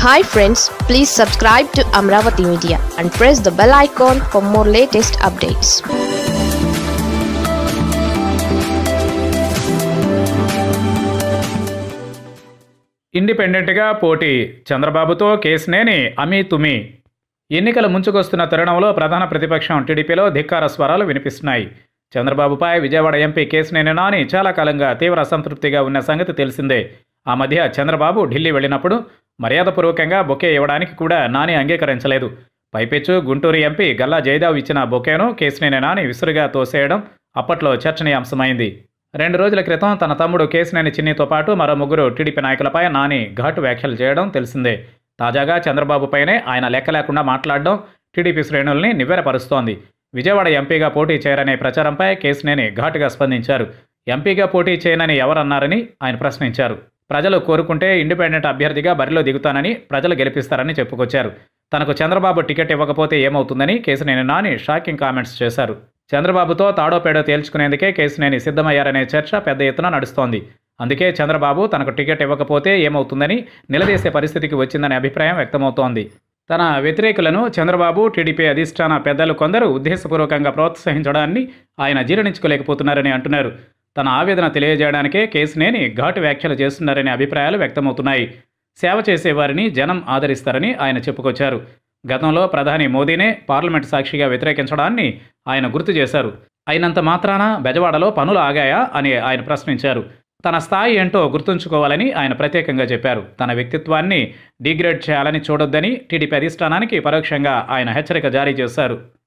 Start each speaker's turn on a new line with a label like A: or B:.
A: hi friends please subscribe to Amaravati media and press the bell icon for more latest updates
B: ఇండిపెండెంట్గా పోటీ చంద్రబాబుతో కేసునేని అమీ తుమి ఎన్నికలు ముంచుకొస్తున్న తరుణంలో ప్రధాన ప్రతిపక్షం టీడీపీలో ధిక్కార స్వరాలు వినిపిస్తున్నాయి చంద్రబాబుపై విజయవాడ ఎంపీ కేసునేని నాని చాలా కాలంగా తీవ్ర అసంతృప్తిగా ఉన్న సంగతి తెలిసిందే ఆ మధ్య చంద్రబాబు ఢిల్లీ వెళ్ళినప్పుడు మర్యాదపూర్వకంగా బొకే ఇవ్వడానికి కూడా నాని అంగీకరించలేదు పైపెచ్చు గుంటూరు ఎంపీ గల్లా జయదేవ్ ఇచ్చిన బొకేను కేసునేని నాని విసురుగా తోసేయడం అప్పట్లో చర్చనీయాంశమైంది రెండు రోజుల క్రితం తన తమ్ముడు కేసినేని చిన్నితో పాటు మరో ముగ్గురు టీడీపీ నాయకులపై నాని ఘాటు వ్యాఖ్యలు చేయడం తెలిసిందే తాజాగా చంద్రబాబుపైనే ఆయన లెక్క లేకుండా మాట్లాడడం టీడీపీ శ్రేణుల్ని నివ్వెరపరుస్తోంది విజయవాడ ఎంపీగా పోటీ చేయరనే ప్రచారంపై కేసినేని ఘాటుగా స్పందించారు ఎంపీగా పోటీ చేయనని ఎవరన్నారని ఆయన ప్రశ్నించారు ప్రజలు కోరుకుంటే ఇండిపెండెంట్ అభ్యర్థిగా బరిలో దిగుతానని ప్రజలు గెలిపిస్తారని చెప్పుకొచ్చారు తనకు చంద్రబాబు టికెట్ ఇవ్వకపోతే ఏమవుతుందని కేసినేని నాని షాకింగ్ కామెంట్స్ చేశారు చంద్రబాబుతో తాడోపేడో తేల్చుకునేందుకే కేసినేని సిద్ధమయ్యారనే చర్చ పెద్ద ఎత్తున నడుస్తోంది అందుకే చంద్రబాబు తనకు టికెట్ ఇవ్వకపోతే ఏమవుతుందని నిలదీసే పరిస్థితికి వచ్చిందనే అభిప్రాయం వ్యక్తమవుతోంది తన వ్యతిరేకులను చంద్రబాబు టీడీపీ అధిష్టాన పెద్దలు కొందరు ఉద్దేశపూర్వకంగా ప్రోత్సహించడాన్ని ఆయన జీర్ణించుకోలేకపోతున్నారని అంటున్నారు తన ఆవేదన తెలియజేయడానికే కేసినేని ఘాటు వ్యాఖ్యలు చేస్తున్నారనే అభిప్రాయాలు వ్యక్తమవుతున్నాయి సేవ చేసేవారిని జనం ఆదరిస్తారని ఆయన చెప్పుకొచ్చారు గతంలో ప్రధాని మోదీనే పార్లమెంట్ సాక్షిగా వ్యతిరేకించడాన్ని ఆయన గుర్తు చేశారు అయినంత మాత్రాన బెజవాడలో పనులు ఆగాయా అని ఆయన ప్రశ్నించారు తన స్థాయి ఏంటో గుర్తుంచుకోవాలని ఆయన ప్రత్యేకంగా చెప్పారు తన వ్యక్తిత్వాన్ని డిగ్రేడ్ చేయాలని చూడొద్దని టీడీపీ అధిష్టానానికి పరోక్షంగా ఆయన హెచ్చరిక జారీ చేశారు